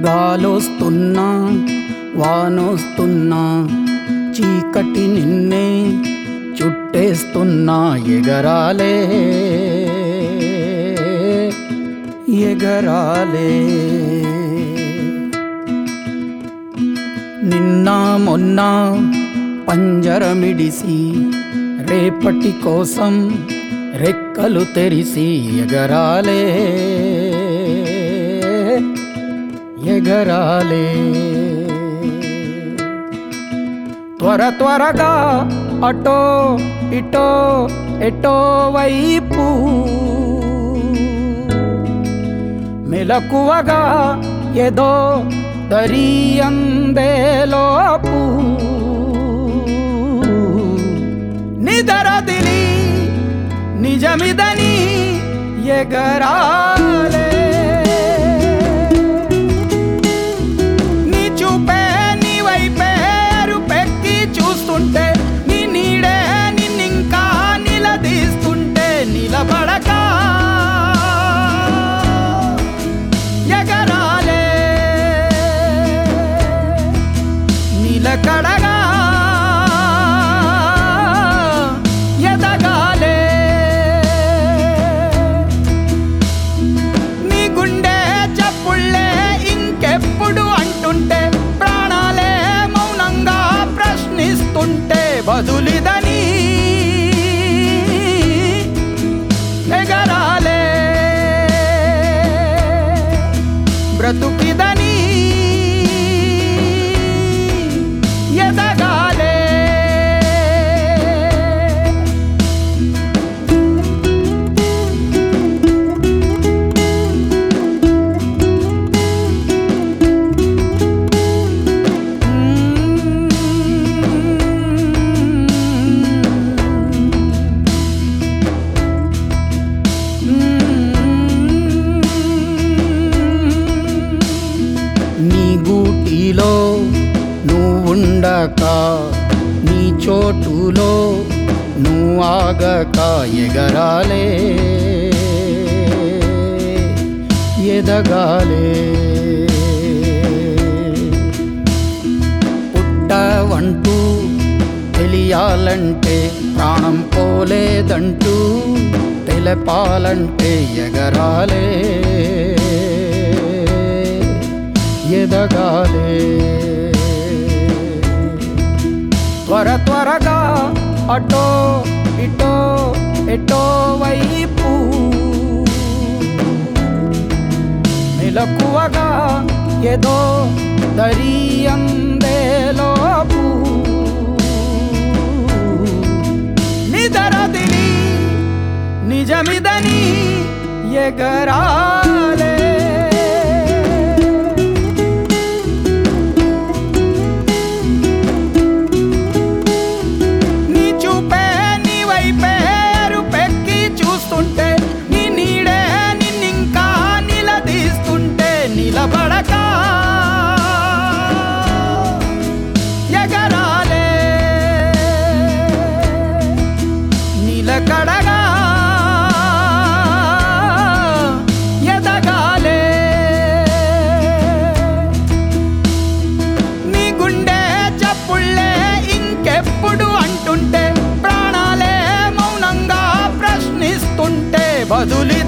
గాలొస్తున్నా వానొస్తున్నా చీకటి నిన్నే చుట్టేస్తున్నా ఎగరాలే ఎగరాలే నిన్న మొన్న పంజరమిడిసి రేపటి కోసం రెక్కలు తెరిసి ఎగరాలే ఎగరాలే త్వర త్వరగా అటో ఇటో ఎటో వైపు మెలకువగా ఏదో దరి అందేలోపు నిదరదిలి నిజమిదని ఎగరాలే నీ చూపే నీ వైపే పెక్కి చూస్తుంటే నీ నీడే నిన్నింకా నిలదీస్తుంటే నిలబడక ఎగరాలే నిలకడగా ఎదగాలే నీ గుండె చప్పుళ్ళే ఇంకెప్పుడు అంటుంటే ప్రాణాలే మౌనంగా ప్రశ్నిస్తుంటే బదులిదని ఎగరాలే బ్రతుకిదని ఎదగాలే నీ గూటిలో నువ్వుండక నీ చోటులో నువ్వు ఆగక ఎగరాలే ఎదగాలే పుట్టవంటూ తెలియాలంటే ప్రాణం పోలేదంటూ తెలపాలంటే ఎగరాలే ఎదగాలే త్వర త్వరగా అటో ఇటో ఎటో వైపు మెలకువగా ఏదో దరి అందేలోపు నిదరదిని నిజమిదని ఎగరాలే నీ చూపే నీ వైపే పెక్కి చూస్తుంటే నీ నీడే నిన్నింకా నిలదీస్తుంటే నిలబడక ఎగరాలే నిలకడగా ఎదగాలే నీ గుండె చప్పుళ్ళే ఇంకెప్పుడు అంటుంటే ప్రాణాలే మౌనంగా ప్రశ్నిస్తుంటే బదులి